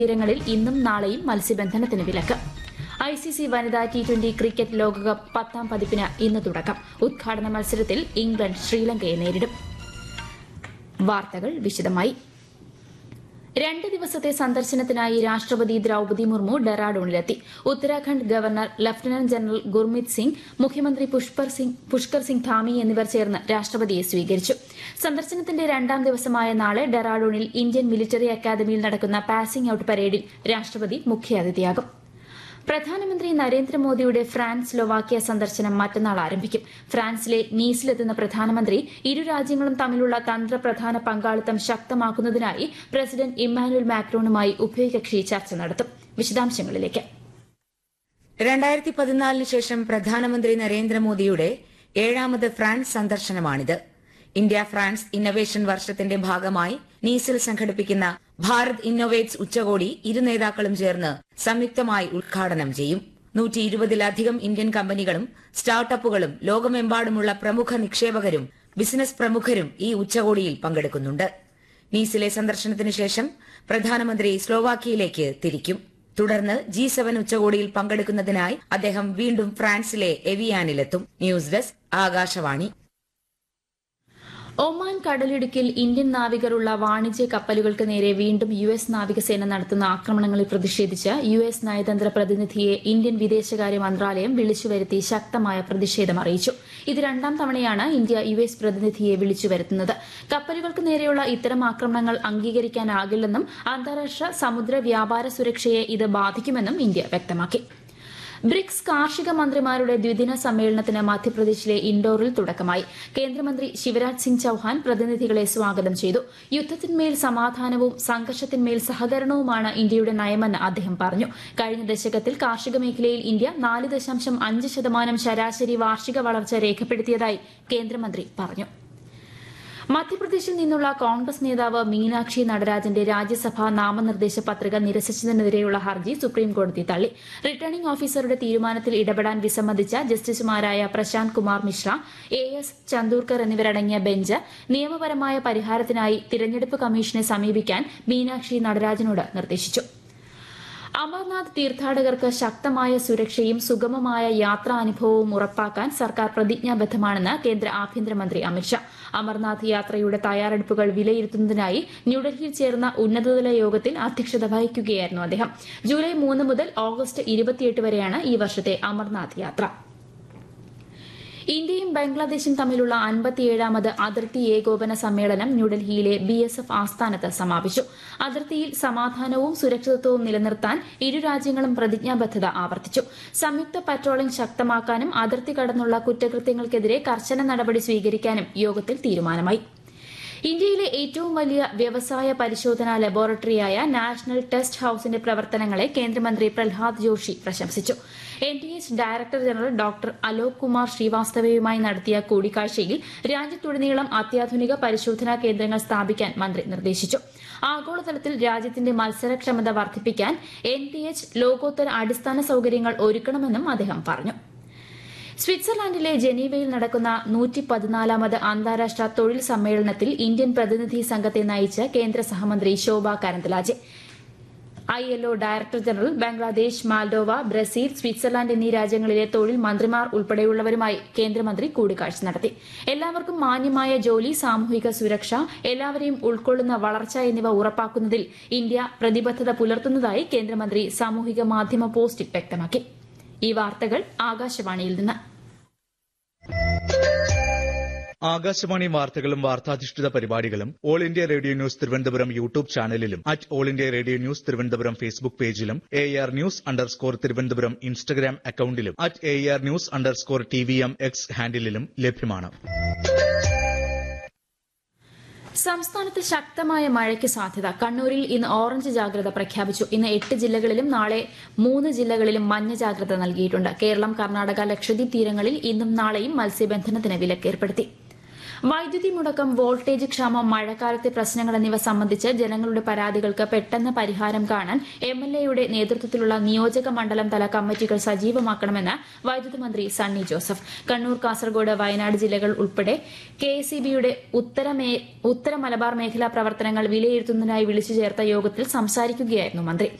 തീരങ്ങളിൽ ഇന്നും നാളെയും മത്സ്യബന്ധനത്തിന് വിലക്ക് ഐ സി സി വനിതാ ടി ട്വന്റി ക്രിക്കറ്റ് ലോകകപ്പ് പത്താം പതിപ്പിന് ഇന്ന് തുടക്കം ഉദ്ഘാടന മത്സരത്തിൽ ഇംഗ്ലണ്ട് ശ്രീലങ്കയെ നേരിടും വാർത്തകൾ വിശദമായി രണ്ട് ദിവസത്തെ സന്ദർശനത്തിനായി രാഷ്ട്രപതി ദ്രൌപതി മുർമു ഡെറാഡൂണിലെത്തി Uttarakhand governor lieutenant general Gurmeet Singh മുഖ്യമന്ത്രി പുഷ്പർ സിംഗ് പുഷ്കർ സിംഗ് ധാമി എന്നിവർ ചേർന്ന് രാഷ്ട്രപതിയെ സ്വീകരിച്ചു സന്ദർശനത്തിന്റെ രണ്ടാം ദിവസമായ നാളെ ഡെറാഡൂണിൽ ഇന്ത്യൻ മിലിറ്ററി അക്കാദമിയിൽ നടക്കുന്ന പാസിംഗ് ഔട്ട് പരേഡിൽ രാഷ്ട്രപതി മുഖ്യാതിഥിയാകും പ്രധാനമന്ത്രി നരേന്ദ്രമോദിയുടെ ഫ്രാൻസ് സ്ലൊവാക്യ സന്ദർശനം മറ്റന്നാൾ ആരംഭിക്കും ഫ്രാൻസിലെ നീസിലെത്തുന്ന പ്രധാനമന്ത്രി ഇരു രാജ്യങ്ങളും തമ്മിലുള്ള തന്ത്രപ്രധാന പങ്കാളിത്തം ശക്തമാക്കുന്നതിനായി പ്രസിഡന്റ് ഇമ്മാനുവൽ മാക്രോണുമായി ഉഭയകക്ഷി ചർച്ച നടത്തും വിശദാംശങ്ങളിലേക്ക് രണ്ടായിരത്തി പതിനാലിന് ശേഷം പ്രധാനമന്ത്രി നരേന്ദ്രമോദിയുടെ ഏഴാമത് ഫ്രാൻസ് സന്ദർശനമാണിത് ഇന്ത്യ ഫ്രാൻസ് ഇന്നൊവേഷൻ വർഷത്തിന്റെ ഭാഗമായി നീസിൽ സംഘടിപ്പിക്കുന്ന ഭാരത് ഇന്നൊവേറ്റ്സ് ഉച്ചകോടി ഇരു നേതാക്കളും ചേർന്ന് സംയുക്തമായി ഉദ്ഘാടനം ചെയ്യും നൂറ്റി ഇരുപതിലധികം ഇന്ത്യൻ കമ്പനികളും സ്റ്റാർട്ടപ്പുകളും ലോകമെമ്പാടുമുള്ള പ്രമുഖ നിക്ഷേപകരും ബിസിനസ് പ്രമുഖരും ഈ ഉച്ചകോടിയിൽ പങ്കെടുക്കുന്നുണ്ട് നീസിലെ സന്ദർശനത്തിന് ശേഷം പ്രധാനമന്ത്രി സ്ലോവാക്കിയയിലേക്ക് തിരിക്കും തുടർന്ന് ജി സെവൻ ഉച്ചകോടിയിൽ പങ്കെടുക്കുന്നതിനായി അദ്ദേഹം വീണ്ടും ഫ്രാൻസിലെ എവിയാനിലെത്തും ന്യൂസ് ഡെസ്ക് ആകാശവാണി ഒമാൻ കടലിടുക്കിൽ ഇന്ത്യൻ നാവികരുള്ള വാണിജ്യ കപ്പലുകൾക്ക് നേരെ വീണ്ടും യു എസ് നാവികസേന നടത്തുന്ന ആക്രമണങ്ങളിൽ പ്രതിഷേധിച്ച് യു എസ് നയതന്ത്ര പ്രതിനിധിയെ ഇന്ത്യൻ വിദേശകാര്യ മന്ത്രാലയം വിളിച്ചുവരുത്തി ശക്തമായ പ്രതിഷേധം അറിയിച്ചു ഇത് രണ്ടാം തവണയാണ് ഇന്ത്യ യു എസ് പ്രതിനിധിയെ വിളിച്ചു വരുത്തുന്നത് കപ്പലുകൾക്ക് നേരെയുള്ള ഇത്തരം ആക്രമണങ്ങൾ അംഗീകരിക്കാനാകില്ലെന്നും അന്താരാഷ്ട്ര സമുദ്ര വ്യാപാര സുരക്ഷയെ ഇത് ബാധിക്കുമെന്നും ഇന്ത്യ വ്യക്തമാക്കി ബ്രിക്സ് കാർഷിക മന്ത്രിമാരുടെ ദ്വിദിന സമ്മേളനത്തിന് മധ്യപ്രദേശിലെ ഇൻഡോറിൽ തുടക്കമായി കേന്ദ്രമന്ത്രി ശിവരാജ് സിംഗ് ചൌഹാൻ പ്രതിനിധികളെ സ്വാഗതം ചെയ്തു യുദ്ധത്തിന്മേൽ സമാധാനവും സംഘർഷത്തിന്മേൽ സഹകരണവുമാണ് ഇന്ത്യയുടെ നയമെന്ന് അദ്ദേഹം പറഞ്ഞു കഴിഞ്ഞ ദശകത്തിൽ കാർഷിക മേഖലയിൽ ഇന്ത്യ നാല് ദശാംശം അഞ്ച് ശതമാനം ശരാശരി വാർഷിക വളർച്ച രേഖപ്പെടുത്തിയതായി കേന്ദ്രമന്ത്രി പറഞ്ഞു മധ്യപ്രദേശിൽ നിന്നുള്ള കോൺഗ്രസ് നേതാവ് മീനാക്ഷി നടരാജന്റെ രാജ്യസഭാ നാമനിർദ്ദേശ പത്രിക നിരസിച്ചതിനെതിരെയുള്ള ഹർജി സുപ്രീംകോടതി തള്ളി റിട്ടേണിംഗ് ഓഫീസറുടെ തീരുമാനത്തിൽ ഇടപെടാൻ വിസമ്മതിച്ച ജസ്റ്റിസുമാരായ പ്രശാന്ത് കുമാർ മിശ്ര എ എസ് ചന്ദൂർക്കർ എന്നിവരടങ്ങിയ ബെഞ്ച് നിയമപരമായ പരിഹാരത്തിനായി തിരഞ്ഞെടുപ്പ് കമ്മീഷനെ സമീപിക്കാൻ മീനാക്ഷി നടരാജനോട് നിർദ്ദേശിച്ചു അമർനാഥ് തീർത്ഥാടകർക്ക് ശക്തമായ സുരക്ഷയും സുഗമമായ യാത്രാനുഭവവും ഉറപ്പാക്കാൻ സർക്കാർ പ്രതിജ്ഞാബദ്ധമാണെന്ന് കേന്ദ്ര ആഭ്യന്തരമന്ത്രി അമിത്ഷാ അമർനാഥ് യാത്രയുടെ തയ്യാറെടുപ്പുകൾ വിലയിരുത്തുന്നതിനായി ന്യൂഡൽഹിയിൽ ചേർന്ന ഉന്നതതല യോഗത്തിൽ അധ്യക്ഷത വഹിക്കുകയായിരുന്നു അദ്ദേഹം ജൂലൈ മൂന്ന് മുതൽ ഓഗസ്റ്റ് ഇരുപത്തിയെട്ട് വരെയാണ് ഈ വർഷത്തെ അമർനാഥ് യാത്ര ഇന്ത്യയും ബംഗ്ലാദേശും തമ്മിലുള്ള അൻപത്തിയേഴാമത് അതിർത്തി ഏകോപന സമ്മേളനം ന്യൂഡൽഹിയിലെ ബി എസ് എഫ് ആസ്ഥാനത്ത് സമാപിച്ചു അതിർത്തിയിൽ സമാധാനവും സുരക്ഷിതത്വവും നിലനിർത്താൻ ഇരു രാജ്യങ്ങളും പ്രതിജ്ഞാബദ്ധത ആവർത്തിച്ചു സംയുക്ത പട്രോളിംഗ് ശക്തമാക്കാനും അതിർത്തി കടന്നുള്ള കുറ്റകൃത്യങ്ങൾക്കെതിരെ കർശന നടപടി സ്വീകരിക്കാനും യോഗത്തിൽ തീരുമാനമായി ഇന്ത്യയിലെ ഏറ്റവും വലിയ വ്യവസായ പരിശോധനാ ലബോറട്ടറിയായ നാഷണൽ ടെസ്റ്റ് ഹൌസിന്റെ പ്രവർത്തനങ്ങളെ കേന്ദ്രമന്ത്രി പ്രഹ്ലാദ് ജോഷി പ്രശംസിച്ചു N T H director general doctor Alok Kumar ശ്രീവാസ്തവയുമായി നടത്തിയ കൂടിക്കാഴ്ചയിൽ രാജ്യത്തുടനീളം അത്യാധുനിക പരിശോധനാ കേന്ദ്രങ്ങൾ സ്ഥാപിക്കാൻ മന്ത്രി നിർദ്ദേശിച്ചു ആഗോളതലത്തിൽ രാജ്യത്തിന്റെ മത്സരക്ഷമത വർദ്ധിപ്പിക്കാൻ എൻ ടി എച്ച് ലോകോത്തര അടിസ്ഥാന സൌകര്യങ്ങൾ ഒരുക്കണമെന്നും അദ്ദേഹം പറഞ്ഞു സ്വിറ്റ്സർലാൻഡിലെ ജനീവയിൽ നടക്കുന്ന നൂറ്റി പതിനാലാമത് അന്താരാഷ്ട്ര തൊഴിൽ സമ്മേളനത്തിൽ ഇന്ത്യൻ പ്രതിനിധി സംഘത്തെ നയിച്ച് കേന്ദ്ര സഹമന്ത്രി Shobha Karandlaje I L O director general Bangladesh Moldova Brazil Switzerland എന്നീ രാജ്യങ്ങളിലെ തൊഴിൽ മന്ത്രിമാർ ഉൾപ്പെടെയുള്ളവരുമായി കേന്ദ്രമന്ത്രി കൂടിക്കാഴ്ച നടത്തി എല്ലാവർക്കും മാന്യമായ ജോലി സാമൂഹിക സുരക്ഷ എല്ലാവരെയും ഉൾക്കൊള്ളുന്ന വളർച്ച എന്നിവ ഉറപ്പാക്കുന്നതിൽ ഇന്ത്യ പ്രതിബദ്ധത പുലർത്തുന്നതായി കേന്ദ്രമന്ത്രി സാമൂഹിക മാധ്യമ പോസ്റ്റിൽ വ്യക്തമാക്കി ഈ വാർത്തകൾ ആകാശവാണിയിൽ നിന്ന് ആകാശവാണി വാർത്തകളും വാർത്താധിഷ്ഠിത പരിപാടികളും all India radio news Thiruvananthapuram YouTube ചാനലിലും at all India radio news Thiruvananthapuram Facebook പേജിലും A R news underscore Thiruvananthapuram Instagram അക്കൌണ്ടിലും at A R news underscore T V M X ഹാൻഡിലും ലഭ്യമാണ് സംസ്ഥാനത്ത് ശക്തമായ മഴയ്ക്ക് സാധ്യത കണ്ണൂരിൽ ഇന്ന് ഓറഞ്ച് ജാഗ്രത പ്രഖ്യാപിച്ചു ഇന്ന് എട്ട് ജില്ലകളിലും നാളെ മൂന്ന് ജില്ലകളിലും മഞ്ഞ ജാഗ്രത നൽകിയിട്ടുണ്ട് കേരളം കർണാടക ലക്ഷദ്വീപ് തീരങ്ങളിൽ ഇന്നും നാളെയും മത്സ്യബന്ധനത്തിന് വിലക്കേർപ്പെടുത്തി വൈദ്യുതി മുടക്കം വോൾട്ടേജ് ക്ഷാമം മഴക്കാലത്തെ പ്രശ്നങ്ങൾ എന്നിവ സംബന്ധിച്ച് ജനങ്ങളുടെ പരാതികൾക്ക് പെട്ടെന്ന് പരിഹാരം കാണാൻ എം എൽ എയുടെ നേതൃത്വത്തിലുള്ള നിയോജക മണ്ഡലം തല കമ്മിറ്റികൾ സജീവമാക്കണമെന്ന് വൈദ്യുതി മന്ത്രി സണ്ണി ജോസഫ് കണ്ണൂർ കാസർഗോഡ് വയനാട് ജില്ലകൾ ഉൾപ്പെടെ കെ എസ് ബിയുടെ ഉത്തര മേ- ഉത്തര മലബാർ മേഖലാ പ്രവർത്തനങ്ങൾ വിലയിരുത്തുന്നതിനായി വിളിച്ചു ചേർത്ത യോഗത്തിൽ സംസാരിക്കുകയായിരുന്നു മന്ത്രി